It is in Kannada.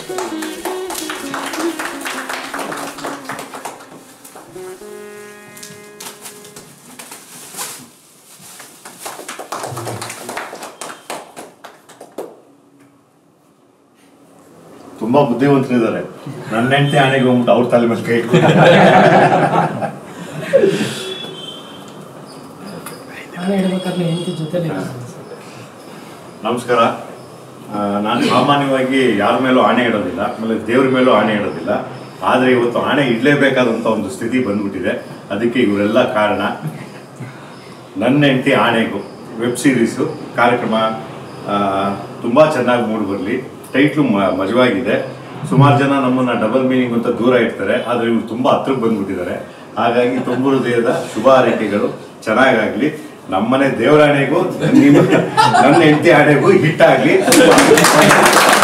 ತುಂಬಾ ಬುದ್ಧಿವಂತರಿದ್ದಾರೆ ನನ್ನ ಹೆಂಡತಿ ಆಣೆಗೆ ಹೋಗ್ಬಿಟ್ಟು ಅವ್ರ ತಲೆ ಮೇಲೆ ಕೈ ಇಟ್ಕೊಂಡು ನಾನು ಹೇಳ್ಬೇಕಾದ್ರೆ ಹೆಂಡತಿ ಜೊತೆಲಿ ನಮಸ್ಕಾರ ಆ, ನಾನು ಸಾಮಾನ್ಯವಾಗಿ ಯಾರ ಮೇಲೂ ಆಣೆ ಇಡೋದಿಲ್ಲ ಆಮೇಲೆ ದೇವ್ರ ಮೇಲೂ ಆಣೆ ಇಡೋದಿಲ್ಲ ಆದರೆ ಇವತ್ತು ಆಣೆ ಇಡಲೇಬೇಕಾದಂಥ ಒಂದು ಸ್ಥಿತಿ ಬಂದ್ಬಿಟ್ಟಿದೆ ಅದಕ್ಕೆ ಇವರೆಲ್ಲ ಕಾರಣ ನನ್ನ ಹೆಂಡತಿ ಆಣೆಗೂ ವೆಬ್ ಸೀರೀಸು ಕಾರ್ಯಕ್ರಮ ತುಂಬ ಚೆನ್ನಾಗಿ ಮೂಡಿ ಬರಲಿ ಟೈಟ್ಲು ಮಜವಾಗಿದೆ ಸುಮಾರು ಜನ ನಮ್ಮನ್ನು ಡಬಲ್ ಮೀನಿಂಗ್ ಅಂತ ದೂರ ಇಡ್ತಾರೆ ಆದರೆ ಇವ್ರು ತುಂಬ ಹತ್ರಕ್ಕೆ ಬಂದ್ಬಿಟ್ಟಿದ್ದಾರೆ ಹಾಗಾಗಿ ತುಂಬ ಹೃದಯದ ಶುಭ ಹಾರೈಕೆಗಳು ಚೆನ್ನಾಗಾಗಲಿ ನಮ್ಮನೆ ದೇವರಾಣೆಗೂ ನಿಮ್ಮ ನನ್ನ ಹೆಂಡತಿ ಆಣೆಗೂ ಹಿಟ್ಟಾಗಲಿ